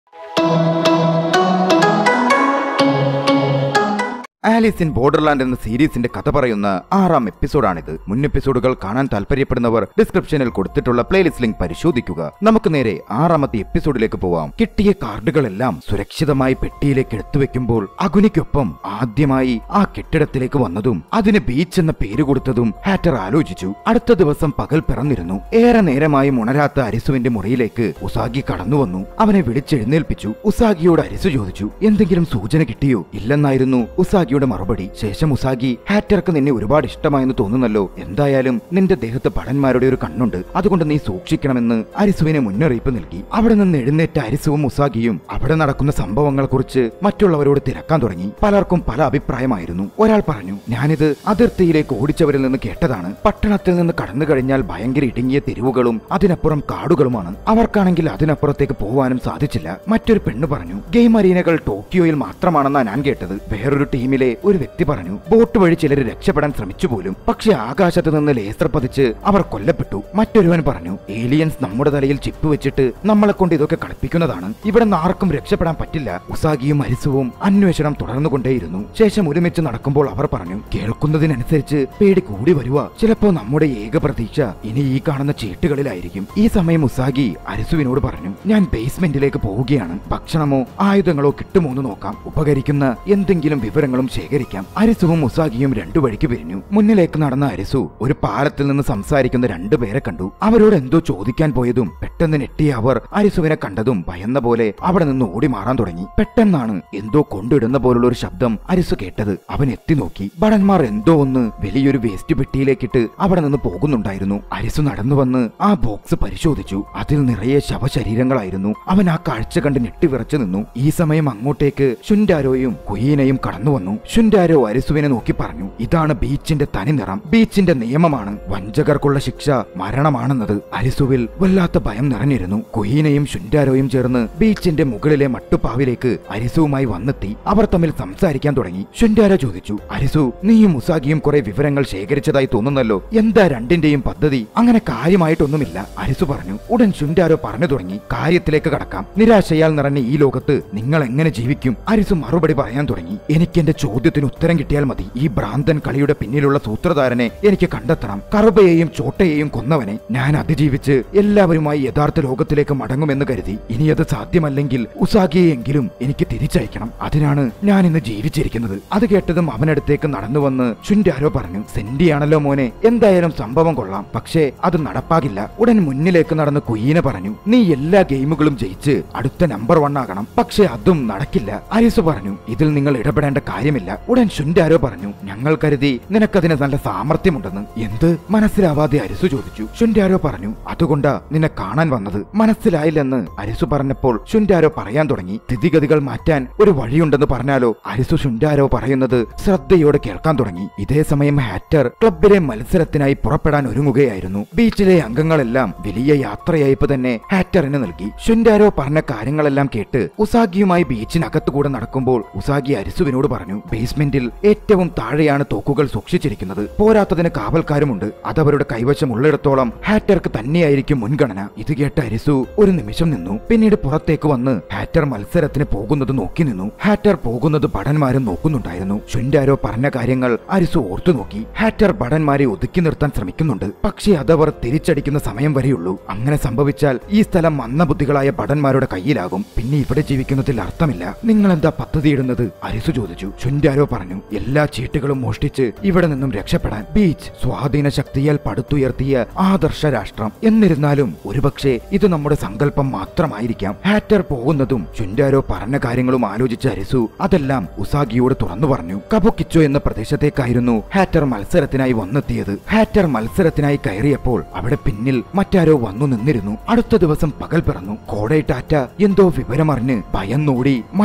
Alice in ബോർഡർലാൻഡ് എന്ന സീരീസിന്റെ കഥ പറയുന്ന ആറാം എപ്പിസോഡാണിത് മുൻ എപ്പിസോഡുകൾ കാണാൻ താല്പര്യപ്പെടുന്നവർ ഡിസ്ക്രിപ്ഷനിൽ കൊടുത്തിട്ടുള്ള പ്ലേലിസ്റ്റ് ലിങ്ക് പരിശോധിക്കുക നമുക്ക് നേരെ ആറാമത്തെ എപ്പിസോഡിലേക്ക് പോവാം കിട്ടിയ കാർഡുകളെല്ലാം സുരക്ഷിതമായി പെട്ടിയിലേക്ക് എടുത്തു വെക്കുമ്പോൾ അഗുനിക്കൊപ്പം ആദ്യമായി ആ കെട്ടിടത്തിലേക്ക് വന്നതും അതിന് ബീച്ച് എന്ന പേര് കൊടുത്തതും ഹാറ്റർ ആലോചിച്ചു അടുത്ത ദിവസം പകൽ പിറന്നിരുന്നു ഏറെ നേരമായി ഉണരാത്ത അരിസുവിന്റെ മുറിയിലേക്ക് ഉസാഗി കടന്നു വന്നു അവനെ വിളിച്ചെഴുന്നേൽപ്പിച്ചു ഉസാഗിയോട് അരിസു ചോദിച്ചു എന്തെങ്കിലും സൂചന കിട്ടിയോ ഇല്ലെന്നായിരുന്നു ഉസാഗിയുടെ മറുപടി ശേഷം ഉസാഗി ഹാറ്റർക്ക് നിന്നെ ഒരുപാട് ഇഷ്ടമായെന്ന് തോന്നുന്നല്ലോ എന്തായാലും നിന്റെ ദേഹത്ത് ഭടന്മാരുടെ ഒരു കണ്ണുണ്ട് അതുകൊണ്ട് നീ സൂക്ഷിക്കണമെന്ന് അരിസുവിനെ മുന്നറിയിപ്പ് നൽകി അവിടെ നിന്ന് എഴുന്നേറ്റ അരിസുവും ഉസാഗിയും അവിടെ നടക്കുന്ന സംഭവങ്ങളെക്കുറിച്ച് മറ്റുള്ളവരോട് തിരക്കാൻ തുടങ്ങി പലർക്കും പല അഭിപ്രായമായിരുന്നു ഒരാൾ പറഞ്ഞു ഞാനിത് അതിർത്തിയിലേക്ക് ഓടിച്ചവരിൽ നിന്ന് കേട്ടതാണ് പട്ടണത്തിൽ നിന്ന് കടന്നു കഴിഞ്ഞാൽ ഭയങ്കര ഇടുങ്ങിയ തെരുവുകളും അതിനപ്പുറം കാടുകളുമാണ് അവർക്കാണെങ്കിൽ അതിനപ്പുറത്തേക്ക് പോവാനും സാധിച്ചില്ല മറ്റൊരു പെണ്ണ് പറഞ്ഞു ഗെയിം അരീനകൾ ടോക്കിയോയിൽ മാത്രമാണെന്നാ ഞാൻ കേട്ടത് വേറൊരു ടീമിലെ ഒരു വ്യക്തി പറഞ്ഞു ബോട്ട് വഴി ചിലർ രക്ഷപ്പെടാൻ ശ്രമിച്ചു പോലും പക്ഷെ ആകാശത്ത് നിന്ന് ലേസർ പതിച്ച് അവർ കൊല്ലപ്പെട്ടു മറ്റൊരുവൻ പറഞ്ഞു ഏലിയൻസ് നമ്മുടെ തലയിൽ ചിപ്പ് വെച്ചിട്ട് നമ്മളെ കൊണ്ട് ഇതൊക്കെ കളിപ്പിക്കുന്നതാണ് ഇവിടെ നിന്ന് ആർക്കും രക്ഷപ്പെടാൻ പറ്റില്ല ഉസാഗിയും അരിസുവും അന്വേഷണം തുടർന്നുകൊണ്ടേയിരുന്നു ശേഷം ഒരുമിച്ച് നടക്കുമ്പോൾ അവർ പറഞ്ഞു കേൾക്കുന്നതിനനുസരിച്ച് പേടി കൂടി വരുക ചിലപ്പോ നമ്മുടെ ഏക പ്രതീക്ഷ ഇനി ഈ കാണുന്ന ചീട്ടുകളിലായിരിക്കും ഈ സമയം ഉസാഗി അരിസുവിനോട് പറഞ്ഞു ഞാൻ ബേസ്മെന്റിലേക്ക് പോവുകയാണ് ഭക്ഷണമോ ആയുധങ്ങളോ കിട്ടുമോ എന്ന് നോക്കാം ഉപകരിക്കുന്ന എന്തെങ്കിലും വിവരങ്ങളും ശേഖരിക്കാം അരിസുവും ഉസാഗിയും രണ്ടു വഴിക്ക് പിരിഞ്ഞു മുന്നിലേക്ക് നടന്ന അരിസു ഒരു പാലത്തിൽ നിന്ന് സംസാരിക്കുന്ന രണ്ടുപേരെ കണ്ടു അവരോട് എന്തോ ചോദിക്കാൻ പോയതും പെട്ടെന്ന് ഞെട്ടിയ അവർ അരിസുവിനെ കണ്ടതും ഭയന്ന പോലെ അവിടെ നിന്ന് ഓടി മാറാൻ തുടങ്ങി പെട്ടെന്നാണ് എന്തോ കൊണ്ടിടുന്ന പോലുള്ള ഒരു ശബ്ദം അരിസു കേട്ടത് അവൻ എത്തി നോക്കി ഭടന്മാർ എന്തോ ഒന്ന് വലിയൊരു വേസ്റ്റ് പെട്ടിയിലേക്കിട്ട് അവിടെ നിന്ന് പോകുന്നുണ്ടായിരുന്നു അരിസു നടന്നു വന്ന് ആ ബോക്സ് പരിശോധിച്ചു അതിൽ നിറയെ ശവശരീരങ്ങളായിരുന്നു അവൻ ആ കാഴ്ച കണ്ട് ഞെട്ടിവിറച്ചു നിന്നു ഈ സമയം അങ്ങോട്ടേക്ക് ഷുൻഡാരോയും കുയീനയും കടന്നു വന്നു ഷുൻഡാരോ അരിസുവിനെ നോക്കി പറഞ്ഞു ഇതാണ് ബീച്ചിന്റെ തനി നിറം ബീച്ചിന്റെ നിയമമാണ് വഞ്ചകർക്കുള്ള ശിക്ഷ മരണമാണെന്നത് അരിസുവിൽ വല്ലാത്ത ഭയം നിറഞ്ഞിരുന്നു കുയീനയും ഷുൻഡാരോയും ചേർന്ന് ബീച്ചിന്റെ മുകളിലെ മട്ടുപ്പാവിലേക്ക് അരിസുവുമായി വന്നെത്തി അവർ തമ്മിൽ സംസാരിക്കാൻ തുടങ്ങി ഷുൻഡാരോ ചോദിച്ചു അരിസു നീയും മുസാഗിയും കുറെ വിവരങ്ങൾ ശേഖരിച്ചതായി തോന്നുന്നല്ലോ എന്താ രണ്ടിന്റെയും പദ്ധതി അങ്ങനെ കാര്യമായിട്ടൊന്നുമില്ല അരിസു പറഞ്ഞു ഉടൻ ഷുൻഡാരോ പറഞ്ഞു തുടങ്ങി കാര്യത്തിലേക്ക് കടക്കാം നിരാശയാൽ നിറഞ്ഞ ഈ ലോകത്ത് നിങ്ങൾ എങ്ങനെ ജീവിക്കും അരിസു മറുപടി പറയാൻ തുടങ്ങി എനിക്ക് എന്റെ ചോദ്യത്തിന് ഉത്തരം കിട്ടിയാൽ മതി ഈ ഭ്രാന്തൻ കളിയുടെ പിന്നിലുള്ള സൂത്രധാരനെ എനിക്ക് കണ്ടെത്തണം കറുബയെയും ചോട്ടയെയും കൊന്നവനെ ഞാൻ അതിജീവിച്ച് എല്ലാവരുമായി യഥാർത്ഥ ലോകത്തിലേക്ക് മടങ്ങുമെന്ന് കരുതി ഇനി അത് സാധ്യമല്ലെങ്കിൽ ഉസാഗിയെങ്കിലും എനിക്ക് തിരിച്ചയക്കണം അതിനാണ് ഞാൻ ഇന്ന് ജീവിച്ചിരിക്കുന്നത് അത് കേട്ടതും അവനടുത്തേക്ക് നടന്നു വന്ന് ഷുൻഡാരോ പറഞ്ഞു സെന്റിയാണല്ലോ മോനെ എന്തായാലും സംഭവം കൊള്ളാം പക്ഷേ അത് നടപ്പാകില്ല ഉടൻ മുന്നിലേക്ക് നടന്ന് കുയീന പറഞ്ഞു നീ എല്ലാ ഗെയിമുകളും ജയിച്ച് അടുത്ത നമ്പർ വൺ ആകണം പക്ഷേ അതും നടക്കില്ല അരിസു പറഞ്ഞു ഇതിൽ നിങ്ങൾ ഇടപെടേണ്ട കാര്യമില്ല ഉടൻ ഷുൻഡാരോ പറഞ്ഞു ഞങ്ങൾ കരുതി നിനക്കതിന് നല്ല സാമർഥ്യമുണ്ടെന്ന് എന്ത് മനസ്സിലാവാതെ അരിസു ചോദിച്ചു ഷുൻഡാരോ പറഞ്ഞു അതുകൊണ്ടാ നിന്നെ കാണാൻ വന്നത് മനസ്സിലായില്ലെന്ന് അരിസു പറഞ്ഞപ്പോൾ ഷുൻഡാരോ പറയാൻ തുടങ്ങി സ്ഥിതിഗതികൾ മാറ്റാൻ ഒരു വഴിയുണ്ടെന്ന് പറഞ്ഞാലോ അരിസു ഷുൻഡാരോ പറയുന്നത് ശ്രദ്ധയോടെ കേൾക്കാൻ തുടങ്ങി ഇതേ സമയം ഹാറ്റർ ക്ലബിലെ മത്സരത്തിനായി പുറപ്പെടാൻ ഒരുങ്ങുകയായിരുന്നു ബീച്ചിലെ അംഗങ്ങളെല്ലാം വലിയ യാത്രയയപ്പ് തന്നെ ഹാറ്ററിന് നൽകി ഷുൻഡാരോ പറഞ്ഞ കാര്യങ്ങളെല്ലാം കേട്ട് ഉസാഗിയുമായി ബീച്ചിനകത്തുകൂടെ നടക്കുമ്പോൾ ഉസാഗി അരിസുവിനോട് പറഞ്ഞു ബേസ്മെന്റിൽ ഏറ്റവും താഴെയാണ് തോക്കുകൾ സൂക്ഷിച്ചിരിക്കുന്നത് പോരാത്തതിന് കാവൽക്കാരുമുണ്ട് അതവരുടെ കൈവശം ഉള്ളിടത്തോളം ഹാറ്റർക്ക് തന്നെയായിരിക്കും മുൻഗണന ഇത് കേട്ട അരിസു ഒരു നിമിഷം നിന്നു പിന്നീട് പുറത്തേക്ക് വന്ന് ഹാറ്റർ മത്സരത്തിന് പോകുന്നത് നോക്കി നിന്നു ഹാറ്റർ പോകുന്നത് ഭടന്മാരും നോക്കുന്നുണ്ടായിരുന്നു ഷുൻഡാരോ പറഞ്ഞ കാര്യങ്ങൾ അരിസു ഓർത്തു നോക്കി ഹാറ്റർ ഭടന്മാരെ ഒതുക്കി നിർത്താൻ ശ്രമിക്കുന്നുണ്ട് പക്ഷേ അതവർ തിരിച്ചടിക്കുന്ന സമയം വരെയുള്ളൂ അങ്ങനെ സംഭവിച്ചാൽ ഈ സ്ഥലം മന്ദബുദ്ധികളായ ഭടന്മാരുടെ കയ്യിലാകും പിന്നെ ഇവിടെ ജീവിക്കുന്നതിൽ അർത്ഥമില്ല നിങ്ങൾ എന്താ പദ്ധതിയിടുന്നത് അരിസു ചോദിച്ചു ഷുൻഡാരോ പറഞ്ഞു എല്ലാ ചീട്ടുകളും മോഷ്ടിച്ച് ഇവിടെ നിന്നും രക്ഷപ്പെടാൻ ബീച്ച് സ്വാധീന ശക്തിയാൽ പടുത്തുയർത്തിയ ആദർശ രാഷ്ട്രം എന്നിരുന്നാലും ഒരുപക്ഷെ ഇത് നമ്മുടെ സങ്കല്പം മാത്രമായിരിക്കാം ഹാറ്റർ പോകുന്നതും ഷുൻഡാരോ പറഞ്ഞ കാര്യങ്ങളും ആലോചിച്ച അരിസു അതെല്ലാം ഉസാഗിയോട് തുറന്നു പറഞ്ഞു കബുക്കിച്ചോ എന്ന പ്രദേശത്തേക്കായിരുന്നു ഹാറ്റർ മത്സരത്തിനായി വന്നെത്തിയത് ഹാറ്റർ മത്സരത്തിനായി കയറിയപ്പോൾ അവിടെ പിന്നിൽ മറ്റാരോ വന്നു നിന്നിരുന്നു അടുത്ത ദിവസം പകൽ പിറന്നു കോടൈ ടാറ്റ എന്തോ വിവരമറിഞ്ഞ് ഭയന്നോടി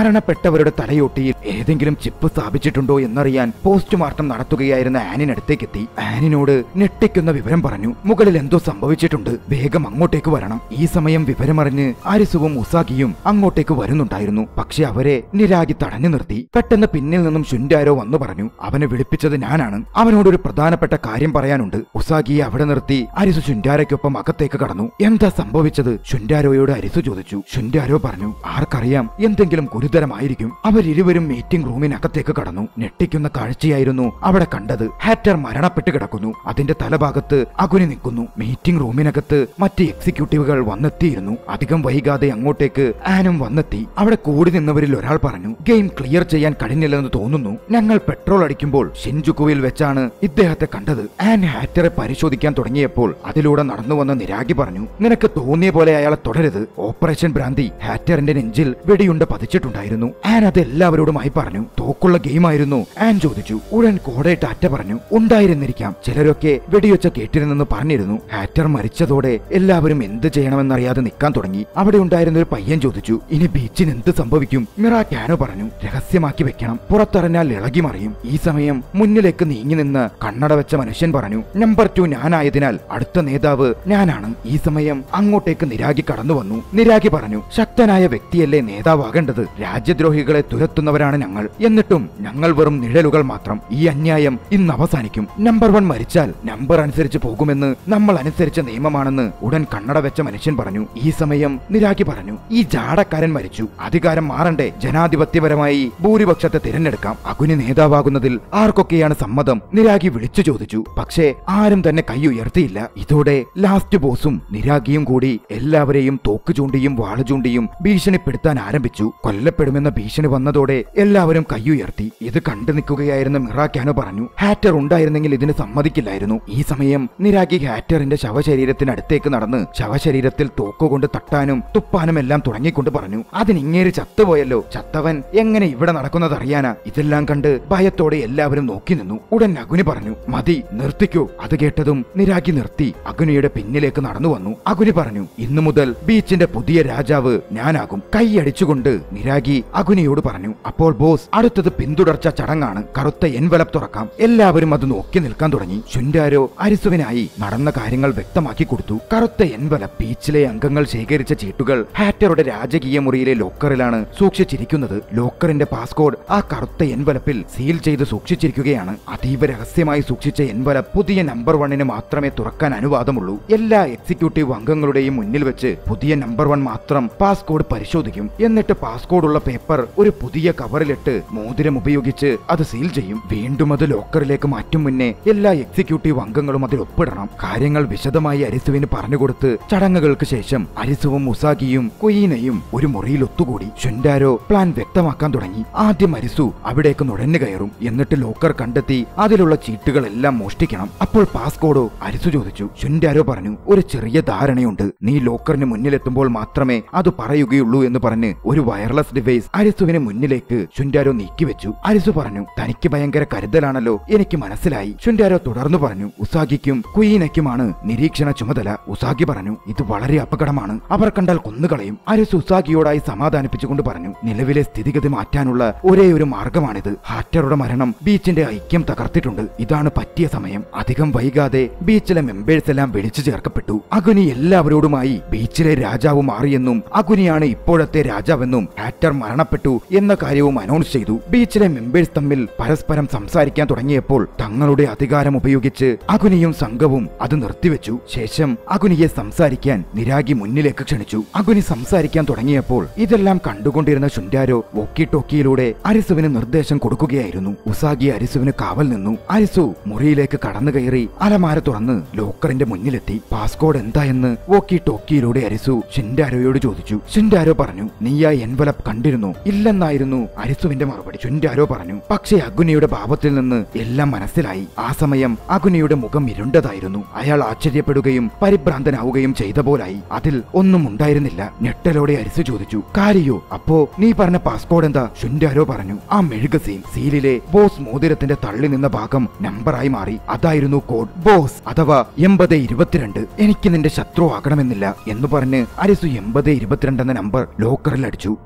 മരണപ്പെട്ടവരുടെ തലയോട്ടിയിൽ ഏതെങ്കിലും ചിപ്പ് സ്ഥാപിച്ചിട്ടുണ്ടോ എന്നറിയാൻ പോസ്റ്റ്മോർട്ടം നടത്തുകയായിരുന്ന ആനിനടുത്തേക്കെത്തി ആനിനോട് ഞെട്ടിക്കുന്ന വിവരം പറഞ്ഞു മുകളിൽ എന്തോ സംഭവിച്ചിട്ടുണ്ട് വേഗം അങ്ങോട്ടേക്ക് വരണം ഈ സമയം വിവരമറിഞ്ഞ് ആരിസുവും ഉസാഗിയും അങ്ങോട്ടേക്ക് വരുന്നുണ്ടായിരുന്നു പക്ഷെ അവരെ നിരാഗി തടഞ്ഞു നിർത്തി പെട്ടെന്ന് പിന്നിൽ നിന്നും ശുൻഡാരോ വന്നു പറഞ്ഞു അവനെ വിളിപ്പിച്ചത് ഞാനാണ് അവനോടൊരു പ്രധാനപ്പെട്ട കാര്യം പറയാനുണ്ട് ഉസാഗിയെ അവിടെ നിർത്തി അരിസു ശുൻഡാരയ്ക്കൊപ്പം അകത്തേക്ക് കടന്നു എന്താ സംഭവിച്ചത് ശുൻഡാരോയോട് അരിസു ചോദിച്ചു ശുൻഡാരോ പറഞ്ഞു ആർക്കറിയാം എന്തെങ്കിലും ഗുരുതരമായിരിക്കും അവരിരുവരും മീറ്റിംഗ് റൂമിനകത്തേക്ക് കടന്നു ഞെട്ടിക്കുന്ന കാഴ്ചയായിരുന്നു അവിടെ കണ്ടത് ഹാറ്റർ മരണപ്പെട്ട് കിടക്കുന്നു അതിന്റെ തലഭാഗത്ത് അകുനി നിൽക്കുന്നു മീറ്റിംഗ് റൂമിനകത്ത് മറ്റ് എക്സിക്യൂട്ടീവുകൾ വന്നെത്തിയിരുന്നു അധികം വൈകാതെ അങ്ങോട്ടേക്ക് ആനും വന്നെത്തി അവിടെ കൂടി നിന്നവരിൽ ഒരാൾ പറഞ്ഞു ഗെയിം ക്ലിയർ ചെയ്യാൻ കഴിഞ്ഞില്ലെന്ന് തോന്നുന്നു ഞങ്ങൾ പെട്രോൾ അടിക്കുമ്പോൾ ഷിൻജുക്കുവിൽ വെച്ചാണ് ഇദ്ദേഹത്തെ കണ്ടത് ആൻ ഹാറ്ററെ പരിശോധിക്കാൻ തുടങ്ങിയപ്പോൾ അതിലൂടെ നടന്നു വന്ന നിരാഗി പറഞ്ഞു നിനക്ക് തോന്നിയ പോലെ അയാളെ തുടരുത് ഓപ്പറേഷൻ ഭ്രാന്തി ഹാറ്ററിന്റെ നെഞ്ചിൽ വെടിയുണ്ട പതിച്ചിട്ടുണ്ടായിരുന്നു ആൻ അത് എല്ലാവരോടുമായി പറഞ്ഞു തോക്കുള്ള ഗെയിമായിരുന്നു ആൻ ചോദിച്ചു ഉടൻ കോടെ ടാറ്റ പറഞ്ഞു ഉണ്ടായിരുന്നിരിക്കാം ചിലരൊക്കെ വെടിവെച്ച കേട്ടിരുന്നെന്ന് പറഞ്ഞിരുന്നു ഹാറ്റർ മരിച്ചതോടെ എല്ലാവരും എന്ത് ചെയ്യണമെന്നറിയാതെ നിൽക്കാൻ തുടങ്ങി അവിടെ ഉണ്ടായിരുന്ന ഒരു പയ്യൻ ചോദിച്ചു ഇനി ബീച്ചിന് എന്ത് സംഭവിക്കും മിറ ക്യാനോ പറഞ്ഞു രഹസ്യമാക്കി വെക്കണം പുറത്തറിഞ്ഞാൽ ഇളകി മറിയും ഈ സമയം മുന്നിലേക്ക് നീങ്ങി നിന്ന് കണ്ണട വെച്ച മനുഷ്യൻ പറഞ്ഞു നമ്പർ ടു ഞാനായതിനാൽ അടുത്ത നേതാവ് ഞാനാണ് ഈ സമയം അങ്ങോട്ടേക്ക് നിരാഗി കടന്നു വന്നു നിരാഗി പറഞ്ഞു ശക്തനായ വ്യക്തിയല്ലേ നേതാവാകേണ്ടത് രാജ്യദ്രോഹികളെ തുരത്തുന്നവരാണ് ഞങ്ങൾ എന്നിട്ടും ഞങ്ങൾ വെറും നിഴലുകൾ മാത്രം ഈ അന്യായം ഇന്ന് അവസാനിക്കും നമ്പർ വൺ മരിച്ചാൽ നമ്പർ അനുസരിച്ച് പോകുമെന്ന് നമ്മൾ അനുസരിച്ച നിയമമാണെന്ന് ഉടൻ കണ്ണട വെച്ച മനുഷ്യൻ പറഞ്ഞു ഈ സമയം നിരാഗി പറഞ്ഞു ഈ ജാടക്കാരൻ മരിച്ചു അധികാരം മാറണ്ടേ ജനാധിപത്യപരമായി ഭൂരിപക്ഷത്തെ തിരഞ്ഞെടുക്കാം അകുനി നേതാവാകുന്നതിൽ ആർക്കൊക്കെയാണ് സമ്മതം നിരാഗി വിളിച്ചു ചോദിച്ചു പക്ഷേ ആരും തന്നെ കൈ ഉയർത്തിയില്ല ഇതോടെ ലാസ്റ്റ് ബോസും നിരാഗിയും കൂടി എല്ലാവരെയും തോക്ക് ചൂണ്ടിയും വാള് ചൂണ്ടിയും ഭീഷണിപ്പെടുത്താൻ ആരംഭിച്ചു കൊല്ലപ്പെടുമെന്ന ഭീഷണി വന്നതോടെ എല്ലാവരും കൈയുയർത്തി ഇത് കണ്ടു നിൽക്കുകയായിരുന്ന മിറാക്കാനോ പറഞ്ഞു ഹാറ്റർ ഉണ്ടായിരുന്നെങ്കിൽ ഇതിന് സമ്മതിക്കില്ലായിരുന്നു ഈ സമയം നിരാഗി ഹാറ്ററിന്റെ ശവശരീരത്തിനടുത്തേക്ക് നടന്ന് ശവശരീരത്തിൽ തോക്കുകൊണ്ട് തട്ടാനും തുപ്പാനും എല്ലാം തുടങ്ങിക്കൊണ്ട് പറഞ്ഞു അതിനിങ്ങേര് ചത്തുപോയല്ലോ ചത്തവൻ എങ്ങനെ ഇവിടെ നടക്കുന്നത് അറിയാനാ ഇതെല്ലാം കണ്ട് ഭയത്തോടെ എല്ലാവരും നോക്കി നിന്നു ഉടൻ അഗുനി പറഞ്ഞു മതി നിർത്തിക്കൂ അത് കേട്ടതും നിരാഗി നിർത്തി അഗുനിയുടെ പിന്നിലേക്ക് നടന്നു വന്നു അഗുനി പറഞ്ഞു ഇന്നു മുതൽ ബീച്ചിന്റെ പുതിയ രാജാവ് ഞാനാകും കൈയടിച്ചുകൊണ്ട് നിരാഗി അഗുനിയോട് പറഞ്ഞു അപ്പോൾ ബോസ് അടുത്തത് പിന്തുടർച്ച ചടങ്ങാണ് കറുത്ത എൻവലപ്പ് തുറക്കാം എല്ലാവരും അത് നോക്കി നിൽക്കാൻ തുടങ്ങി ശുൻഡാരോ അരിസുവിനായി നടന്ന കാര്യങ്ങൾ വ്യക്തമാക്കി കൊടുത്തു കറുത്ത എൻവലപ്പ് ബീച്ചിലെ അംഗങ്ങൾ ശേഖരിച്ച ചീട്ടുകൾ ഹാറ്ററുടെ രാജകീയ മുറിയിലെ ലോക്കറിലാണ് സൂക്ഷിച്ചിരിക്കുന്നത് ലോക്കറിന്റെ പാസ്കോഡ് ആ കറുത്ത എൻവലപ്പിൽ സീൽ ചെയ്ത് സൂക്ഷിച്ചിരിക്കുകയാണ് അതീവ രഹസ്യമായി സൂക്ഷിച്ച എൻവലപ്പ് പുതിയ നമ്പർ വണ്ണിന് മാത്രമേ തുറക്കാൻ അനുവാദമുള്ളൂ എല്ലാ എക്സിക്യൂട്ടീവ് അംഗങ്ങളുടെയും മുന്നിൽ വെച്ച് പുതിയ നമ്പർ വൺ മാത്രം പാസ്കോഡ് പരിശോധിക്കും എന്നിട്ട് പാസ്കോഡ് ഉള്ള പേപ്പർ ഒരു പുതിയ കവറിലിട്ട് മോതിരം ഉപയോഗിച്ച് അത് സീൽ ചെയ്യും വീണ്ടും അത് ലോക്കറിലേക്ക് മാറ്റും മുന്നേ എല്ലാ എക്സിക്യൂട്ടീവ് അംഗങ്ങളും അതിൽ ഒപ്പിടണം കാര്യങ്ങൾ വിശദമായി അരിസുവിന് പറഞ്ഞുകൊടുത്ത് ചടങ്ങുകൾക്ക് ശേഷം അരിസുവും ഉസാഗിയും കുയീനയും ഒരു മുറിയിൽ ഒത്തുകൂടി ഷുൻഡാരോ പ്ലാൻ വ്യക്തമാക്കാൻ തുടങ്ങി ആദ്യം അരിസു അവിടേക്ക് നുഴഞ്ഞു കയറും എന്നിട്ട് ലോക്കർ കണ്ടെത്തി അതിലുള്ള ചീട്ടുകളെല്ലാം മോഷ്ടിക്കണം അപ്പോൾ പാസ്കോഡോ അരിസു ചോദിച്ചു ഷുൻഡാരോ പറഞ്ഞു ഒരു ചെറിയ ധാരണയുണ്ട് നീ ലോക്കറിന് മുന്നിലെത്തുമ്പോൾ മാത്രമേ അത് പറയുകയുള്ളൂ എന്ന് പറഞ്ഞ് ഒരു വയർലെസ് ഡിവൈസ് അരിസുവിന് മുന്നിലേക്ക് ഷുൻഡാരോ നീക്കിവെച്ചു അരിസു പറഞ്ഞു തനിക്ക് ഭയങ്കര കരുതലാണല്ലോ എനിക്ക് മനസ്സിലായി ഷുൻഡാരോ തുടർന്നു പറഞ്ഞു ഉസാഗിക്കും കുയീനയ്ക്കുമാണ് നിരീക്ഷണ ചുമതല ഉസാഗി പറഞ്ഞു ഇത് വളരെ അപകടമാണ് അവർ കണ്ടാൽ കൊന്നുകളയും അരിസു ഉസാഗിയോടായി സമാധാനിപ്പിച്ചുകൊണ്ട് പറഞ്ഞു നിലവിലെ സ്ഥിതിഗതി മാറ്റാനുള്ള ഒരേ ഒരു മാർഗമാണിത് ഹാറ്ററുടെ മരണം ബീച്ചിന്റെ ഐക്യം തകർത്തിട്ടുണ്ട് ഇതാണ് പറ്റിയ സമയം അധികം വൈകാതെ ബീച്ചിലെ മെമ്പേഴ്സ് എല്ലാം വിളിച്ചു ചേർക്കപ്പെട്ടു അഗുനി എല്ലാവരോടുമായി ബീച്ചിലെ രാജാവ് മാറിയെന്നും അഗുനിയാണ് ഇപ്പോഴത്തെ രാജാവെന്നും ഹാറ്റർ മരണപ്പെട്ടു എന്ന കാര്യവും അനൗൺസ് ചെയ്തു ബീച്ചിലെ മെമ്പേഴ്സ് തമ്മിൽ പരസ്പരം സംസാരിക്കാൻ തുടങ്ങിയപ്പോൾ തങ്ങളുടെ അധികാരം ഉപയോഗിച്ച് അഗുനിയും സംഘവും അത് നിർത്തിവെച്ചു ശേഷം അഗുനിയെ സംസാരിക്കാൻ നിരാഗി മുന്നിലേക്ക് ക്ഷണിച്ചു അഗുനി സംസാരിക്കാൻ തുടങ്ങിയപ്പോൾ ഇതെല്ലാം കണ്ടുകൊണ്ടിരുന്ന ഷുൻഡാരോ വോക്കി ടോക്കിയിലൂടെ അരിസുവിന് നിർദ്ദേശം കൊടുക്കുകയായിരുന്നു ഉസാഗി അരിസുവിന് കാവൽ നിന്നു അരിസു മുറിയിലേക്ക് കടന്നു കയറി അലമാര തുറന്ന് ലോക്കറിന്റെ മുന്നിലെത്തി പാസ്കോഡ് എന്തായെന്ന് വോക്കി ടോക്കിയിലൂടെ അരിസു ഷിൻഡാരോയോട് ചോദിച്ചു ഷിൻഡാരോ പറഞ്ഞു നീ ആ എൻവലപ്പ് കണ്ടിരുന്നു ഇല്ലെന്നായിരുന്നു അരിസുവിന്റെ മറുപടി ഷിൻഡാരോ പറഞ്ഞു പക്ഷേ അഗുനിയുടെ ഭാവത്തിൽ നിന്ന് എല്ലാം മനസ്സിലായി ആ സമയം അഗുനിയുടെ മുഖം ഇരുണ്ടതായിരുന്നു അയാൾ ആശ്ചര്യപ്പെടുകയും പരിഭ്രാന്തനാവുകയും ചെയ്ത പോലായി അതിൽ ഒന്നും ഉണ്ടായിരുന്നില്ല ഞെട്ടലോടെ അരിസു ചോദിച്ചു കാരിയോ അപ്പോ നീ പറഞ്ഞ പാസ്പോർട്ട് എന്താ ഷുൻഡാരോ പറഞ്ഞു ആ മെഴുക സീൽ സീലിലെ ബോസ് മോതിരത്തിന്റെ തള്ളി നിന്ന ഭാഗം നമ്പറായി മാറി അതായിരുന്നു കോഡ് ബോസ് അഥവാ എൺപത് ഇരുപത്തിരണ്ട് എനിക്ക് നിന്റെ ശത്രു ആകണമെന്നില്ല എന്ന് പറഞ്ഞ് അരിസു എൺപത് ഇരുപത്തിരണ്ട് എന്ന നമ്പർ ലോക്കറിൽ അടിച്ചു പക്ഷെ ഉടൻ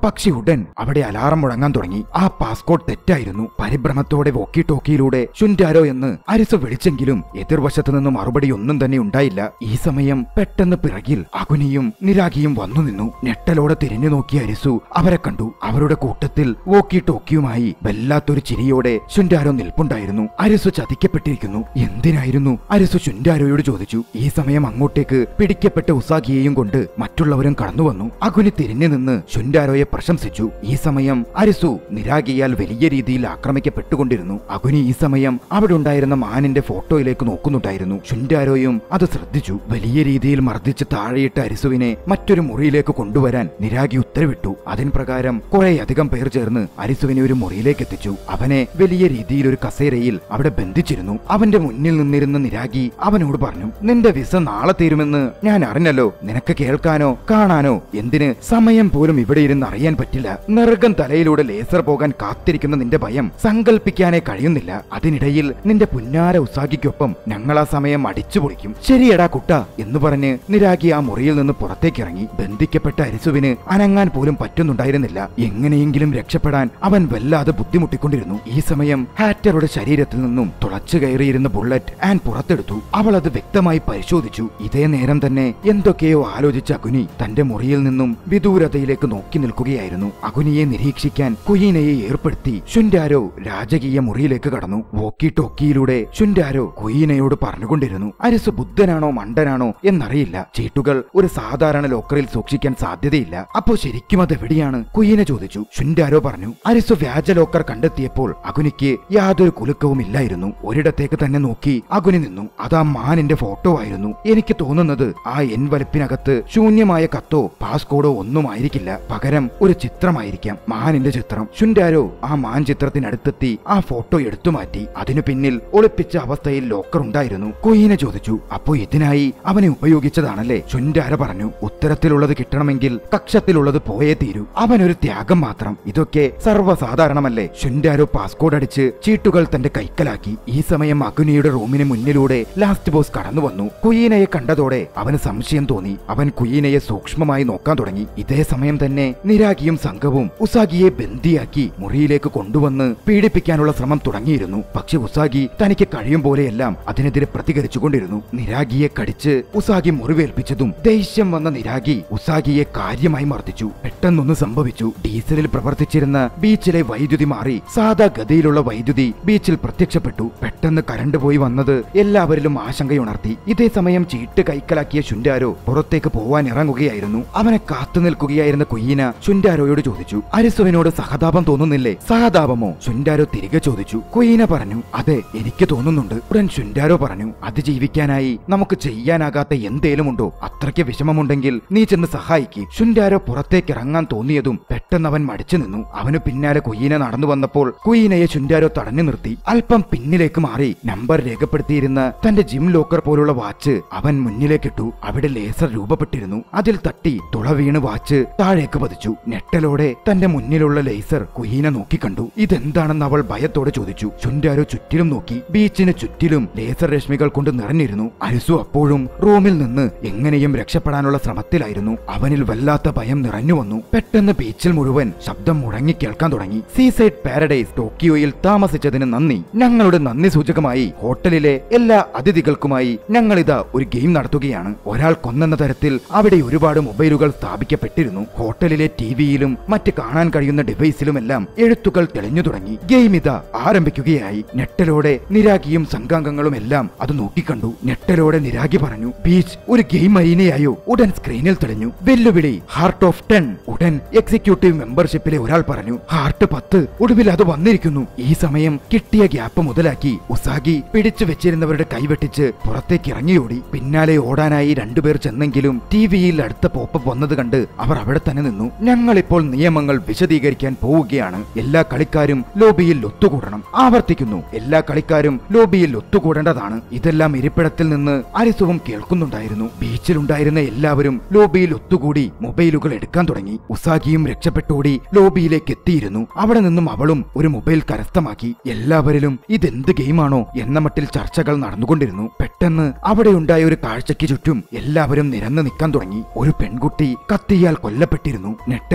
ഉടൻ അവിടെ അലാറം മുഴങ്ങാൻ തുടങ്ങി ആ പാസ്പോർട്ട് തെറ്റായിരുന്നു പരിഭ്രമത്തോടെ വോക്കി ടോക്കിയിലൂടെ ഷുൻഡാരോ എന്ന് അരിസു വിളിച്ചെങ്കിലും എതിർവശത്തു നിന്ന് മറുപടി ഒന്നും തന്നെ ഉണ്ടായില്ല ഈ സമയം പെട്ടെന്ന് പിറകിൽ അകുനിയും നിരാഗിയും വന്നു നിന്നു ഞെട്ടലോടെ തിരിഞ്ഞു നോക്കിയ അരിസു അവരെ കണ്ടു അവരുടെ കൂട്ടത്തിൽ വോക്കി ടോക്കിയുമായി വല്ലാത്തൊരു ചിരിയോടെ ഷുൻഡാരോ നിൽപ്പുണ്ടായിരുന്നു അരിസു ചതിക്കപ്പെട്ടിരിക്കുന്നു എന്തിനായിരുന്നു അരിസു ഷുൻഡാരോയോട് ചോദിച്ചു ഈ സമയം അങ്ങോട്ടേക്ക് പിടിക്കപ്പെട്ട ഉസാഗിയെയും കൊണ്ട് മറ്റുള്ളവരും കടന്നു വന്നു അകുനി തിരിഞ്ഞു നിന്ന് ഷുൻഡാരോയെ പ്രശംസിച്ചു ഈ സമയം അരിസു നിരാഗിയാൽ വലിയ രീതിയിൽ ആക്രമിക്കപ്പെട്ടുകൊണ്ടിരുന്നു അകുനി ഈ സമയം അവിടെ ഉണ്ടായിരുന്ന മാനിന്റെ ഫോട്ടോയിലേക്ക് നോക്കുന്നുണ്ടായിരുന്നു ഷുൻഡാരോയും അത് ശ്രദ്ധിച്ചു വലിയ രീതിയിൽ മർദ്ദിച്ച് താഴെയിട്ട അരിസുവിനെ മറ്റൊരു മുറിയിലേക്ക് കൊണ്ടുവരാൻ നിരാഗി ഉത്തരവിട്ടു അതിൻ പ്രകാരം കുറേയധികം പേർ ചേർന്ന് അരിസുവിനെ ഒരു മുറിയിലേക്ക് എത്തിച്ചു അവനെ വലിയ രീതിയിൽ ഒരു കസേരയിൽ അവിടെ ബന്ധിച്ചിരുന്നു അവന്റെ മുന്നിൽ നിന്നിരുന്ന നിരാഗി അവനോട് പറഞ്ഞു നിന്റെ വിസ നാളെ തീരുമെന്ന് ഞാൻ അറിഞ്ഞല്ലോ നിനക്ക് കേൾക്കാനോ കാണാനോ എന്തിന് സമയം പോലും ഇവിടെ ഇരുന്ന് അറിയാൻ പറ്റില്ല നെറുകം തലയിലൂടെ ലേസർ പോകാൻ കാത്തിരിക്കുന്ന നിന്റെ ഭയം സങ്കല്പിക്കാനേ കഴിയുന്നില്ല അതിനിടയിൽ നിന്റെ പുന്നാര ഉസാഗിക്കൊപ്പം ഞങ്ങൾ ആ സമയം അടിച്ചു പൊളിക്കും ശരിയടാ കുട്ട എന്ന് പറഞ്ഞ് നിരാഗി ആ മുറിയിൽ നിന്ന് പുറത്തേക്കിറങ്ങി ബന്ധിക്കപ്പെട്ട അരിസുവിന് അനങ്ങാൻ പോലും പറ്റുന്നുണ്ടായിരുന്നില്ല എങ്ങനെയെങ്കിലും രക്ഷപ്പെടാൻ അവൻ വല്ലാതെ ബുദ്ധിമുട്ടിക്കൊണ്ടിരുന്നു ഈ സമയം ഹാറ്ററുടെ ശരീരത്തിൽ നിന്നും തുളച്ചു കയറിയിരുന്ന ബുള്ളറ്റ് ആൻ പുറത്തെടുത്തു അവൾ അത് വ്യക്തമായി പരിശോധിച്ചു ഇതേ നേരം തന്നെ എന്തൊക്കെയോ ആലോചിച്ച അകുനി തന്റെ മുറിയിൽ നിന്നും വിദൂരതയിലേക്ക് നോക്കി നിൽക്കുകയായിരുന്നു അകുനിയെ നിരീക്ഷിക്കാൻ കുയീനയെ ഏർപ്പെടുത്തി ഷുൻഡാരോ രാജകീയ മുറിയിലേക്ക് കടന്നു വോക്കി ടോക്കിയിലൂടെ ഷുൻഡാരോ കുയീനയോട് പറഞ്ഞുകൊണ്ടിരുന്നു അരിസ് ബുദ്ധനാണോ മണ്ടനാണോ എന്നറിയില്ല ചീട്ടുകൾ ഒരു സാധാരണ ലോക്കറിൽ സൂക്ഷിക്കാൻ സാധ്യതയില്ല അപ്പോ ശരിക്കും അത് എവിടെയാണ് കുയീന ചോദിച്ചു ഷുൻഡാരോ പറഞ്ഞു അരിസു വ്യാജ ലോക്കർ കണ്ടെത്തിയപ്പോൾ അകുനിക്ക് യാതൊരു കുലുക്കവും ഇല്ലായിരുന്നു ഒരിടത്തേക്ക് തന്നെ നോക്കി അകുനി നിന്നു അത് ആ മാനിന്റെ ഫോട്ടോ ആയിരുന്നു എനിക്ക് തോന്നുന്നത് ആ എൻ വലുപ്പിനകത്ത് ശൂന്യമായ കത്തോ പാസ്കോഡോ ഒന്നും ആയിരിക്കില്ല പകരം ഒരു ചിത്രമായിരിക്കാം മാനിന്റെ ചിത്രം ഷുൻഡാരോ ആ മാൻ ചിത്രത്തിനടുത്തെത്തി ആ ഫോട്ടോ എടുത്തു മാറ്റി അതിനു പിന്നിൽ ഒളിപ്പിച്ച അവസ്ഥയിൽ ലോക്കർ ഉണ്ടായിരുന്നു കുയീന ചോദിച്ചു അപ്പോ ഇതിനായി അവനെ ഉപയോഗിച്ചതാണല്ലേ ഷുൻഡാര പറഞ്ഞു ഉത്തരത്തിലുള്ളത് കിട്ടണമെങ്കിൽ കക്ഷത്തിലുള്ളത് പോയേ തീരൂ അവനൊരു ത്യാഗം മാത്രം ഇതൊക്കെ സർവ്വസാധാരണമല്ലേ ഷുൻഡാരോ പാസ്കോഡ് അടിച്ച് ചീട്ടുകൾ തന്റെ കൈക്കലാക്കി ഈ സമയം അഗ്നിയുടെ റൂമിന് മുന്നിലൂടെ ലാസ്റ്റ് ബോസ് കടന്നു വന്നു കുയീനയെ കണ്ടതോടെ അവന് സംശയം തോന്നി അവൻ കുയീനയെ സൂക്ഷ്മമായി നോക്കാൻ തുടങ്ങി ഇതേ സമയം തന്നെ നിരാഗിയും സംഘവും ഉസാഗിയെ ബന്ദിയാക്കി മുറിയിലേക്ക് കൊണ്ടുവന്ന് പീഡിപ്പിക്കാനുള്ള ശ്രമം തുടങ്ങിയിരുന്നു പക്ഷെ ഉസാഗി തനിക്ക് കഴിയും പോലെയെല്ലാം അതിനെതിരെ പ്രതികരിച്ചുകൊണ്ടിരുന്നു നിരാഗിയെ കടിച്ച് ഉസാഗി മുറിവേൽപ്പിച്ചതും ദേഷ്യം വന്ന നിരാഗി ഉസാഗിയെ കാര്യമായി മർദ്ദിച്ചു പെട്ടെന്നൊന്ന് സംഭവിച്ചു ഡീസലിൽ പ്രവർത്തിച്ചിരുന്ന ബീച്ചിലെ വൈദ്യുതി മാറി സാധാ ഗതിയിലുള്ള വൈദ്യുതി ബീച്ചിൽ പ്രത്യക്ഷപ്പെട്ടു പെട്ടെന്ന് കരണ്ട് പോയി വന്നത് എല്ലാവരിലും ആശങ്കയുണർത്തി ഇതേ സമയം ചീട്ട് കൈക്കലാക്കിയ ശുൻഡാരോ പുറത്തേക്ക് പോവാൻ ഇറങ്ങുകയായിരുന്നു അവനെ കാത്തു നിൽക്കുകയായിരുന്ന കുയ്യീന ശുൻഡാരോയോട് ചോദിച്ചു അരിസുവിനോട് സഹതാപം തോന്നുന്നില്ലേ സഹതാപമോ ശുൻഡാരോ തിരികെ ചോദിച്ചു കുയ്യീന പറഞ്ഞു അതെ എനിക്ക് തോന്നുന്നുണ്ട് ഉടൻ ശുൻഡാരോ പറഞ്ഞു അതിജീവിക്കാനായി നമുക്ക് ചെയ്യാനാകാത്ത എന്തേലും ഉണ്ടോ അത്രയ്ക്ക് വിഷമമുണ്ടെങ്കിൽ നീ ചെന്ന് സഹായിക്ക് ശുൻഡാരോ പുറത്തേക്ക് ഇറങ്ങാൻ തോന്നിയതും പെട്ടെന്ന് അവൻ മടിച്ചു നിന്നു അവന് പിന്നാലെ കുയ്യീന നടന്നു വന്നപ്പോൾ കുയ്യീനയെ ശുൻഡാരോ തടഞ്ഞു നിർത്തി അല്പം പിന്നിലേക്ക് മാറി നമ്പർ രേഖപ്പെടുത്തിയിരുന്ന തന്റെ ജിം ലോക്കർ പോലുള്ള വാച്ച് അവൻ മുന്നിലേക്കിട്ടു അവിടെ ലേസർ രൂപപ്പെട്ടിരുന്നു അതിൽ തട്ടി തുള വീണ് വാച്ച് താഴേക്ക് പതിച്ചു ഞെട്ടലോടെ തന്റെ മുന്നിലുള്ള ലേസർ കുയ്യീന നോക്കിക്കണ്ടു ഇതെന്താണെന്ന് അവൾ ഭയത്തോടെ ചോദിച്ചു ചുൻഡാരോ ചുറ്റിലും നോക്കി ബീച്ചിന് ചുറ്റിലും ലേസർ രശ്മികൾ കൊണ്ട് നിറഞ്ഞിരുന്നു അരിസു അപ്പോഴും റൂമിൽ നിന്ന് എങ്ങനെയും രക്ഷപ്പെടാനുള്ള ശ്രമത്തിലായിരുന്നു അവനിൽ വല്ലാത്ത ഭയം നിറഞ്ഞു വന്നു പെട്ടെന്ന് ബീച്ചിൽ മുഴുവൻ ശബ്ദം മുഴങ്ങി കേൾക്കാൻ തുടങ്ങി സീസൈഡ് പാരഡൈസ് ടോക്കിയോയിൽ താമസിച്ചതിന് നന്ദി ഞങ്ങളുടെ നന്ദി സൂചകമായി ഹോട്ടലിലെ എല്ലാ അതിഥികൾക്കുമായി ഞങ്ങളിതാ ഒരു ഗെയിം നടത്തുകയാണ് ഒരാൾ കൊന്നെന്ന തരത്തിൽ അവിടെ ഒരുപാട് മൊബൈലുകൾ സ്ഥാപിക്കപ്പെട്ടിരുന്നു ഹോട്ടലിലെ ടിവിയിലും മറ്റ് കാണാൻ കഴിയുന്ന ഡിവൈസിലുമെല്ലാം എഴുത്തുകൾ തെളിഞ്ഞു തുടങ്ങി ഗെയിം ഇതാ ആരംഭിക്കുകയായി ഞെട്ടലോടെ നിരാഗിയും സംഘാംഗങ്ങളും എല്ലാം അത് നോക്കിക്കണ്ടു ഞെട്ടലോടെ നിരാഗി പറഞ്ഞു ബീച്ച് ഒരു ഗെയിം അരീനയായോ ഉടൻ സ്ക്രീനിൽ തെളിഞ്ഞു വെല്ലുവിളി ഹാർട്ട് ഓഫ് ടെൻ ഉടൻ എക്സിക്യൂട്ടീവ് മെമ്പർഷിപ്പിലെ ഒരാൾ പറഞ്ഞു ഹാർട്ട് പത്ത് ഒടുവിൽ അത് വന്നിരിക്കുന്നു ഈ സമയം കിട്ടിയ ഗ്യാപ്പ് മുതലാക്കി ഉസാഗി പിടിച്ചു വെച്ചിരുന്നവരുടെ കൈവെട്ടിച്ച് പുറത്തേക്ക് ഇറങ്ങിയോടി പിന്നാലെ ഓടാനായി രണ്ടുപേർ ചെന്നെങ്കിലും ടിവിയിൽ അടുത്ത പോപ്പപ്പ് വന്നത് കണ്ട് അവർ അവിടെ തന്നെ നിന്നു ഞങ്ങളിപ്പോൾ നിയമങ്ങൾ വിശദീകരിക്കാൻ പോവുകയാണ് എല്ലാ കളിക്കാരും ലോബിയിൽ ഒത്തുകൂടണം ആവർത്തിക്കുന്നു എല്ലാ കളിക്കാരും ലോബിയിൽ ഒത്തുകൂടേണ്ടതാണ് ഇതെല്ലാം ഇരിപ്പിടത്തിൽ നിന്ന് അരിസുവും കേൾക്കുന്നുണ്ടായിരുന്നു ബീച്ചിലുണ്ടായിരുന്ന എല്ലാവരും ലോബിയിൽ ഒത്തുകൂടി മൊബൈലുകൾ എടുക്കാൻ തുടങ്ങി ഉസാഗിയും രക്ഷപ്പെട്ടോടി ലോബിയിലേക്ക് എത്തിയിരുന്നു അവിടെ നിന്നും അവളും ഒരു മൊബൈൽ കരസ്ഥമാക്കി എല്ലാവരിലും ഇതെന്ത് ഗെയിമാണോ എന്ന മട്ടിൽ ചർച്ചകൾ നടന്നുകൊണ്ടിരുന്നു പെട്ടെന്ന് അവിടെ ഉണ്ടായ ഒരു കാഴ്ചയ്ക്ക് ചുറ്റും എല്ലാവരും നിരന്ന് നിൽക്കാൻ തുടങ്ങി ഒരു പെൺകുട്ടി കത്തിയാൽ കൊല്ലപ്പെട്ടിരുന്നു നെട്ടലോടെ ഉസാ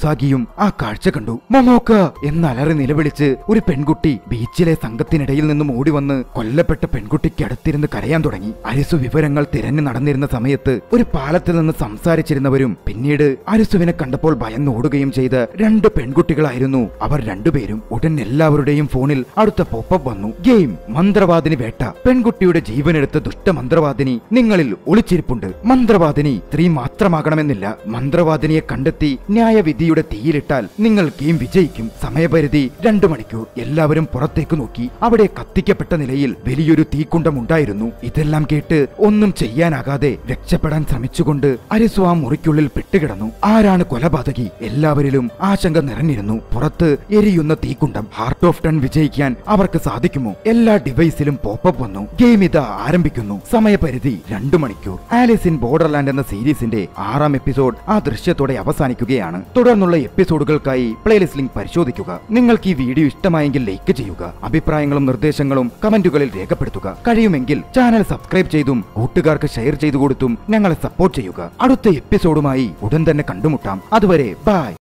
ഉസാഗിയും ആ കാഴ്ച കണ്ടു മൊമോക്ക എന്നലറി നിലവിളിച്ച് ഒരു പെൺകുട്ടി ബീച്ചിലെ സംഘത്തിനിടയിൽ നിന്നും ഓടിവന്ന് കൊല്ലപ്പെട്ട പെൺകുട്ടിക്ക് അടുത്തിരുന്ന് കരയാൻ തുടങ്ങി അരിസു വിവരങ്ങൾ തിരഞ്ഞു നടന്നിരുന്ന സമയത്ത് ഒരു പാലത്തിൽ നിന്ന് സംസാരിച്ചിരുന്നവരും പിന്നീട് അരിസുവിനെ കണ്ടപ്പോൾ ഭയന്നോടുകയും ചെയ്ത രണ്ട് പെൺകുട്ടികളായിരുന്നു അവർ രണ്ടുപേരും ഉടൻ എല്ലാവരുടെയും ഫോണിൽ അടുത്ത പോപ്പപ്പ് വന്നു ഗെയിം മന്ത്രവാദിനി വേട്ട പെൺകുട്ടിയുടെ ജീവനെടുത്ത ദുഷ്ടമന്ത്രവാദിനി നിങ്ങളിൽ ഒളിച്ചിരിപ്പുണ്ട് മന്ത്രവാദിനി സ്ത്രീ മാത്രമാകണമെന്നില്ല മന്ത്രവാദിനിയെ കണ്ടെത്തി ന്യായവിധിയുടെ തീയിലിട്ടാൽ നിങ്ങൾ ഗെയിം വിജയിക്കും സമയപരിധി രണ്ടു മണിക്കൂർ എല്ലാവരും പുറത്തേക്ക് നോക്കി അവിടെ കത്തിക്കപ്പെട്ട നിലയിൽ വലിയൊരു തീക്കുണ്ടം ഉണ്ടായിരുന്നു ഇതെല്ലാം കേട്ട് ഒന്നും ചെയ്യാനാകാതെ രക്ഷപ്പെടാൻ ശ്രമിച്ചുകൊണ്ട് അരിസു ആ മുറിക്കുള്ളിൽ പെട്ടുകിടന്നു ആരാണ് കൊലപാതകി എല്ലാവരിലും ആശങ്ക നിറഞ്ഞിരുന്നു പുറത്ത് എരിയുന്ന തീക്കുണ്ടം ഹാർട്ട് ഓഫ് ടൺ വിജയിക്കാൻ അവർക്ക് സാധിക്കുമോ എല്ലാ ഡിവൈസിലും പോപ്പപ്പ് വന്നു ഗെയിം ഇതാ ആരംഭിക്കുന്നു സമയപരിധി രണ്ടു മണിക്കൂർ ആലിസ് ഇൻ ബോർഡർലാൻഡ് എന്ന സീരീസിന്റെ ആറാം എപ്പിസോഡ് ആ ദൃശ്യത്തോടെ അവസാനിക്കുകയാണ് തുടർന്നുള്ള എപ്പിസോഡുകൾക്കായി പ്ലേലിസ്റ്റ് ലിങ്ക് പരിശോധിക്കുക നിങ്ങൾക്ക് ഈ വീഡിയോ ഇഷ്ടമായെങ്കിൽ ലൈക്ക് ചെയ്യുക അഭിപ്രായങ്ങളും നിർദ്ദേശങ്ങളും കമന്റുകളിൽ രേഖപ്പെടുത്തുക കഴിയുമെങ്കിൽ ചാനൽ സബ്സ്ക്രൈബ് ചെയ്തും കൂട്ടുകാർക്ക് ഷെയർ ചെയ്തു കൊടുത്തും ഞങ്ങളെ സപ്പോർട്ട് ചെയ്യുക അടുത്ത എപ്പിസോഡുമായി ഉടൻ തന്നെ കണ്ടുമുട്ടാം അതുവരെ ബൈ